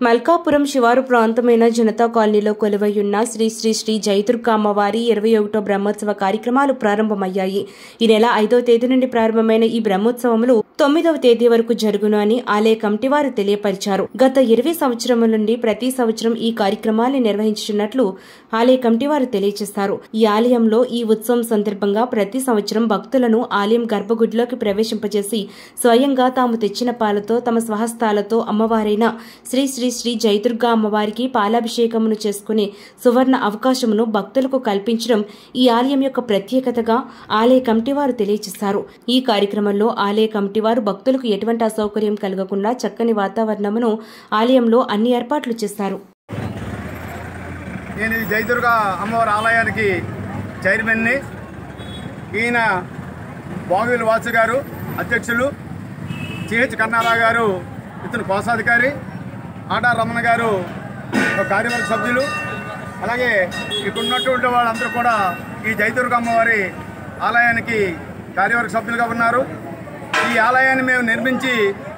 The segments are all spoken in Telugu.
మల్కాపురం శివారు ప్రాంతమైన జనతా కాలనీలో కొలువైయున్న శ్రీ శ్రీ శ్రీ జయదుర్గ అమ్మవారి ఇరవై ఒకటో బ్రహ్మోత్సవ కార్యక్రమాలు ప్రారంభమయ్యాయి ఈ నెల ఐదో తేదీ నుండి ప్రారంభమైన ఈ బ్రహ్మోత్సవములు తొమ్మిదవ తేదీ వరకు జరుగును అని ఆలయ కమిటీ వారు తెలియపరిచారు గత ఇరవై సంవత్సరముల నుండి ప్రతి సంవత్సరం ఈ కార్యక్రమాన్ని నిర్వహించుచున్నట్లు ఆలయ కమిటీ వారు తెలియజేస్తారు ఈ ఆలయంలో ఈ ఉత్సవం సందర్భంగా ప్రతి సంవత్సరం భక్తులను ఆలయం గర్భగుడిలోకి ప్రవేశింపజేసి స్వయంగా తాము తెచ్చిన పాలతో తమ స్వహస్తాలతో అమ్మవారైన శ్రీ శ్రీ శ్రీ జయదుర్గా అమ్మవారికి పాలాభిషేకమును చేసుకునే సువర్ణ అవకాశమును భక్తులకు కల్పించడం ఈ ఆలయం యొక్క ప్రత్యేకతగా ఆలయ కమిటీ వారు తెలియజేశారు ఈ కార్యక్రమంలో ఆలయ కమిటీ వారు భక్తులకు ఎటువంటి అసౌకర్యం కలగకుండా చక్కని వాతావరణమును ఆలయంలో అన్ని ఏర్పాట్లు చేశారు నేను ఈ జయదుర్గ అమ్మవారి ఆలయానికి చైర్మన్ని ఈయన బాగులు వాసు గారు అధ్యక్షులు సిహెచ్ కన్నారావు గారు ఇతను కోశాధికారి ఆటా రమణ గారు ఒక కార్యవర్గ సభ్యులు అలాగే ఇక్కడ ఉన్నటువంటి వాళ్ళందరూ కూడా ఈ జయదుర్గ అమ్మవారి ఆలయానికి కార్యవర్గ సభ్యులుగా ఉన్నారు ఈ ఆలయాన్ని మేము నిర్మించి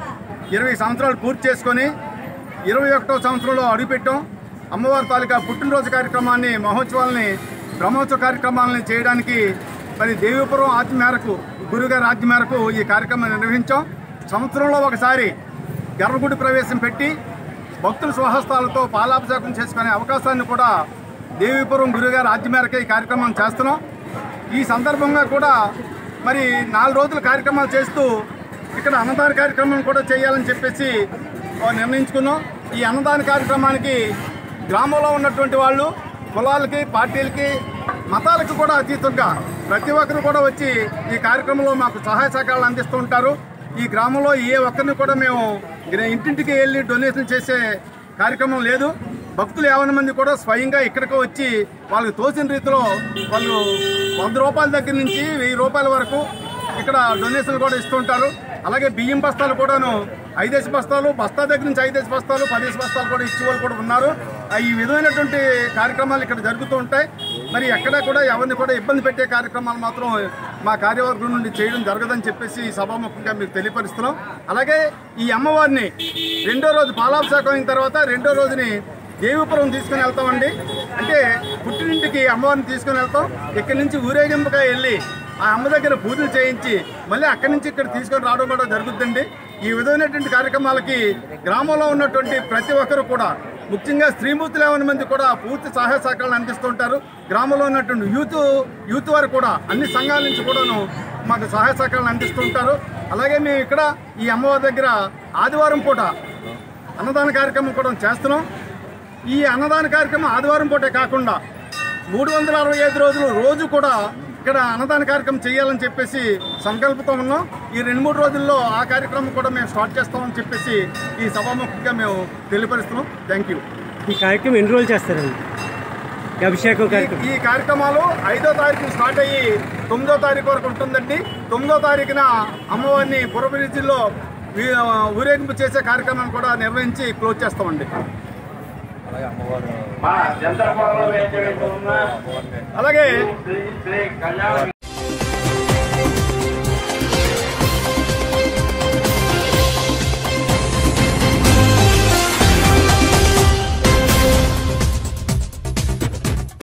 ఇరవై సంవత్సరాలు పూర్తి చేసుకొని ఇరవై ఒకటో సంవత్సరంలో అడుగుపెట్టాం అమ్మవారి తాలూకా పుట్టినరోజు కార్యక్రమాన్ని మహోత్సవాల్ని బ్రహ్మోత్సవ కార్యక్రమాలని చేయడానికి మరి దేవీపురం ఆజ్ఞ మేరకు గురుగారి ఆజ్ఞ మేరకు ఈ కార్యక్రమం నిర్వహించాం సంవత్సరంలో ఒకసారి గర్భగుడి ప్రవేశం పెట్టి భక్తుల స్వహస్తాలతో పాలాభిషేకం చేసుకునే అవకాశాన్ని కూడా దేవీపురం గురుగారి ఆజ్ఞ మేరకు ఈ కార్యక్రమం చేస్తున్నాం ఈ సందర్భంగా కూడా మరి నాలుగు రోజుల కార్యక్రమాలు చేస్తూ ఇక్కడ అన్నదాన కార్యక్రమం కూడా చేయాలని చెప్పేసి ఓ నిర్ణయించుకున్నాం ఈ అన్నదాన కార్యక్రమానికి గ్రామంలో ఉన్నటువంటి వాళ్ళు కులాలకి పార్టీలకి మతాలకు కూడా అతీతంగా ప్రతి ఒక్కరు కూడా వచ్చి ఈ కార్యక్రమంలో మాకు సహాయ సహకారాలు అందిస్తూ ఉంటారు ఈ గ్రామంలో ఏ ఒక్కరిని కూడా మేము గ్ర- ఇంటింటికి వెళ్ళి డొనేషన్ చేసే కార్యక్రమం లేదు భక్తులు యావన మంది కూడా స్వయంగా ఇక్కడికి వచ్చి వాళ్ళకి తోచిన రీతిలో వాళ్ళు వంద రూపాయల దగ్గర నుంచి వెయ్యి రూపాయల వరకు ఇక్కడ డొనేషన్లు కూడా ఇస్తుంటారు అలాగే బియ్యం బస్తాలు కూడాను ఐదేసి బస్తాలు బస్తా దగ్గర నుంచి ఐదేసి బస్తాలు పదేసి బస్తాలు కూడా ఇచ్చే వాళ్ళు కూడా ఉన్నారు ఆ ఈ విధమైనటువంటి కార్యక్రమాలు ఇక్కడ జరుగుతూ ఉంటాయి మరి ఎక్కడా కూడా ఎవరిని కూడా ఇబ్బంది పెట్టే కార్యక్రమాలు మాత్రం మా కార్యవర్గం నుండి చేయడం జరగదని చెప్పేసి ఈ సభాముఖంగా మీకు తెలియపరుస్తున్నాం అలాగే ఈ అమ్మవారిని రెండో రోజు పాలాభిషేకం అయిన తర్వాత రెండో రోజుని దేవీపురం తీసుకుని వెళ్తామండి అంటే పుట్టినింటికి అమ్మవారిని తీసుకుని వెళ్తాం ఇక్కడి నుంచి ఊరేగింపుగా వెళ్ళి ఆ అమ్మ దగ్గర పూజలు చేయించి మళ్ళీ అక్కడి నుంచి ఇక్కడ తీసుకొని రావడం కూడా జరుగుతుందండి ఈ విధమైనటువంటి కార్యక్రమాలకి గ్రామంలో ఉన్నటువంటి ప్రతి ఒక్కరు కూడా ముఖ్యంగా స్త్రీమూర్తులు ఏమైనా మంది కూడా పూర్తి సహాయ సహకారాలు అందిస్తుంటారు గ్రామంలో ఉన్నటువంటి యూత్ యూత్ వారు కూడా అన్ని సంఘాల నుంచి కూడాను మాకు సహాయ సహకారాలు అందిస్తుంటారు అలాగే మేము ఇక్కడ ఈ అమ్మవారి దగ్గర ఆదివారం పూట అన్నదాన కార్యక్రమం కూడా చేస్తున్నాం ఈ అన్నదాన కార్యక్రమం ఆదివారం పూటే కాకుండా మూడు వందల అరవై ఐదు రోజులు రోజు కూడా ఇక్కడ అన్నదాన కార్యక్రమం చేయాలని చెప్పేసి సంకల్పంతో ఉన్నాం ఈ రెండు మూడు రోజుల్లో ఆ కార్యక్రమం కూడా మేము స్టార్ట్ చేస్తామని చెప్పేసి ఈ సభాముఖంగా మేము తెలియపరుస్తున్నాం థ్యాంక్ యూ ఈ కార్యక్రమం ఎన్ని రోజులు చేస్తారండి ఈ అభిషేకం కార్యక్రమం ఈ కార్యక్రమాలు ఐదో తారీఖు స్టార్ట్ అయ్యి తొమ్మిదో తారీఖు వరకు ఉంటుందండి తొమ్మిదో తారీఖున అమ్మవారిని పురబిరిజిలో ఊరేగింపు చేసే కార్యక్రమాన్ని కూడా నిర్వహించి క్లోజ్ చేస్తామండి మా జంతర్ పొలంలో వేచి ఉన్న అలాగే శ్రీ శ్రీ కళ్యాణ